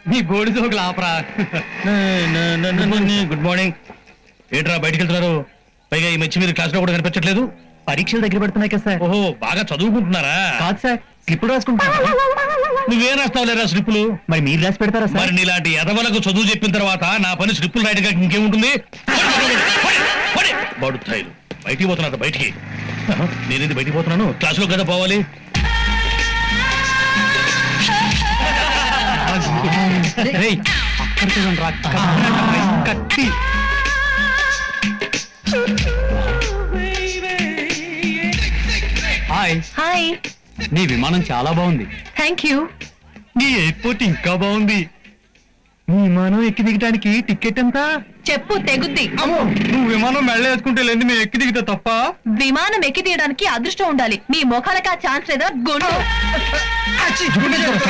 నీ బోడి జోకులు ఆపరా గుడ్ మార్నింగ్ ఏంట్రా బయటికి వెళ్తున్నారు పైగా ఈ మధ్య మీరు క్లాస్ లో కూడా కనిపించట్లేదు పరీక్షలు దగ్గర పెడుతున్నాయి కదా సార్ ఓహో బాగా చదువుకుంటున్నారా కాదు సార్ స్లిప్ రాసుకుంటాను నువ్వేం రాస్తావులేరా స్లిప్పులు మరి మీరు రాసి పెడతారా మరి సార్ నీలాంటి ఎదవలకు చదువు చెప్పిన తర్వాత నా పని స్లిప్పులు రాయడం కాక ఇంకేముంటుంది బడుతాయిలు బయటికి పోతున్నా బయటికి నేనేది బయటికి పోతున్నాను క్లాసులో కదా పోవాలి రేయ్, అక్కడ చూడండి రా, కత్తి హాయ్ హాయ్ నీ విమానం చాలా బాగుంది థ్యాంక్ యూ నీ ఎయిర్పోర్ట్ ఇంకా బాగుంది నీ విమానం ఎక్కి దిగడానికి టికెట్ ఎంత చెప్పు తెగుద్ది నువ్వు విమానం మెళ్ళ వేసుకుంటే లేదు మేము ఎక్కి దిగితే తప్ప విమానం ఎక్కి తీయడానికి అదృష్టం ఉండాలి మీ ముఖాలకి ఆ ఛాన్స్ లేదా గొండు